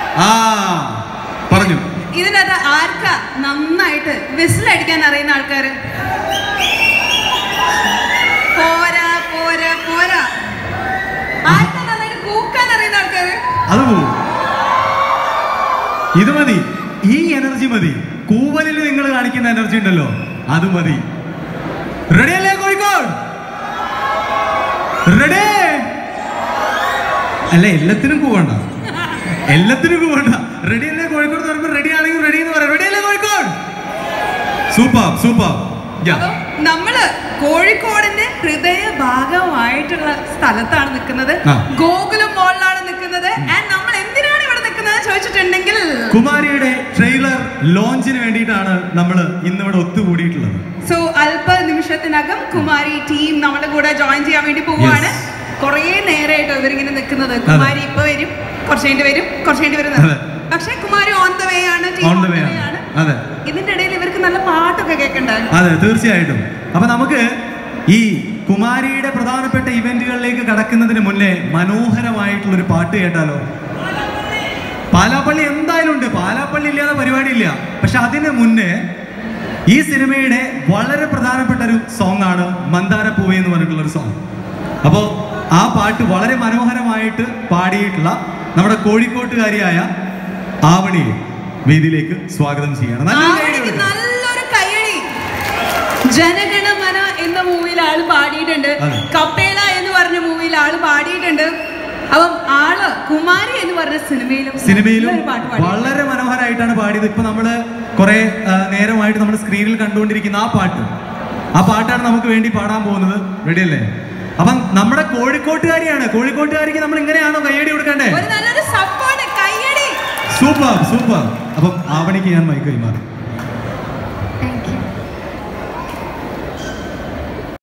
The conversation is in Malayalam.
ആ പറഞ്ഞു ഇതിനകത്ത് ആർക്കാ നന്നായിട്ട് വിസിലടിക്കാൻ അറിയുന്ന ആൾക്കാര് പോരാ പോരാ പോരാ ആർക്കാ നന്നായിട്ട് കൂക്കാൻ അറിയുന്ന ആൾക്കാര് അത് പോവും ഇത് മതി ഈ എനർജി മതി കൂവലിൽ നിങ്ങൾ കാണിക്കുന്ന എനർജി ഉണ്ടല്ലോ അത് മതി റെഡിയല്ലേ കോഴിക്കോട് റെഡി അല്ല എല്ലാത്തിനും കൂവണ്ട എല്ലാത്തിനും കൂവണ്ട റെഡിയല്ലേ കോഴിക്കോട് എന്ന് പറയുമ്പോൾ റെഡി ആണെങ്കിൽ റെഡി എന്ന് പറയാം റെഡിയല്ലേ കോഴിക്കോട് സൂപ്പർ സൂപ്പർ അപ്പൊ നമ്മള് കോഴിക്കോടിന്റെ ഹൃദയ ഭാഗമായിട്ടുള്ള സ്ഥലത്താണ് നിൽക്കുന്നത് ആ. ഗോകുലം മോളിലാണ് നിൽക്കുന്നത് ആൻഡ് നമ്മൾ എന്തിനാണ് ഇവിടെ നിൽക്കുന്നത് ചോദിച്ചിട്ടുണ്ടെങ്കിൽ കുമാരിയുടെ ട്രെയിലർ ലോഞ്ചിന് വേണ്ടിയിട്ടാണ് നമ്മൾ ഇന്നിവിടെ ഒത്തുകൂടിയിട്ടുള്ളത് സോ അല്പ നിമിഷത്തിനകം കുമാരി ടീം നമ്മുടെ കൂടെ ജോയിൻ ചെയ്യാൻ വേണ്ടി പോവാണ് Yes. കുറേ നേരമായിട്ട് ഇവരിങ്ങനെ നിൽക്കുന്നത് കുമാരി ഇപ്പൊ വരും കുറച്ച് കഴിഞ്ഞിട്ട് വരും കുറച്ച് കഴിഞ്ഞിട്ട് വരും അതെ. പക്ഷേ കുമാരി ഓൺ ദ വേ ആണ് team on on the the way way ആണ് ആണ് അതെ ഇതിന്റെ ഇടയിൽ ഇവർക്ക് നല്ല പാട്ടൊക്കെ കേൾക്കണ്ടായിരുന്നു അതെ തീർച്ചയായിട്ടും അപ്പൊ നമുക്ക് ഈ കുമാരിയുടെ പ്രധാനപ്പെട്ട ഇവന്റുകളിലേക്ക് കടക്കുന്നതിന് മുന്നേ മനോഹരമായിട്ടുള്ള ഒരു പാട്ട് കേട്ടാലോ പാലാപ്പള്ളി എന്തായാലും ഉണ്ട് പാലാപ്പള്ളി ഇല്ലാതെ പരിപാടിയില്ല പക്ഷെ അതിന് മുന്നേ ഈ സിനിമയുടെ വളരെ പ്രധാനപ്പെട്ട ഒരു സോങ് ആണ് മന്ദാരപ്പൂവേ എന്ന് പറഞ്ഞിട്ടുള്ള ഒരു സോങ് അപ്പോൾ ആ പാട്ട് വളരെ മനോഹരമായിട്ട് പാടിയിട്ടുള്ള നമ്മുടെ കോഴിക്കോട്ടുകാരിയായ ആവണിയെ വേദിയിലേക്ക് സ്വാഗതം ചെയ്യണം നല്ല കൈയടി ആവണിക്ക് കൊടുക്കണം. നല്ലൊരു കയ്യടി ജനഗണമന എന്ന മൂവിയിൽ ആള് പാടിയിട്ടുണ്ട് അതെ. കപ്പേള എന്ന് പറഞ്ഞ മൂവിയിൽ ആള് പാടിയിട്ടുണ്ട് അപ്പം ആള് കുമാരി എന്ന് പറഞ്ഞ സിനിമയിലും സിനിമയിലും നല്ലൊരു പാട്ട് പാടി വളരെ മനോഹരമായിട്ടാണ് പാടിയത് ഇപ്പൊ നമ്മള് കുറെ നേരമായിട്ട് നമ്മൾ സ്ക്രീനിൽ കണ്ടുകൊണ്ടിരിക്കുന്ന ആ പാട്ട് ആ പാട്ടാണ് നമുക്ക് വേണ്ടി പാടാൻ പോകുന്നത് റെഡിയല്ലേ അപ്പം നമ്മുടെ കോഴിക്കോട്ടുകാരിയാണ് കോഴിക്കോട്ടുകാരിക്ക് നമ്മൾ ഇങ്ങനെയാണോ കയ്യടി കൊടുക്കണ്ടേ ഒരു നല്ലൊരു സപ്പോർട്ട് കയ്യടി സൂപ്പർ സൂപ്പർ അപ്പം ആവണിക്ക് ഞാൻ മൈക്ക് കൈമാറി താങ്ക് യു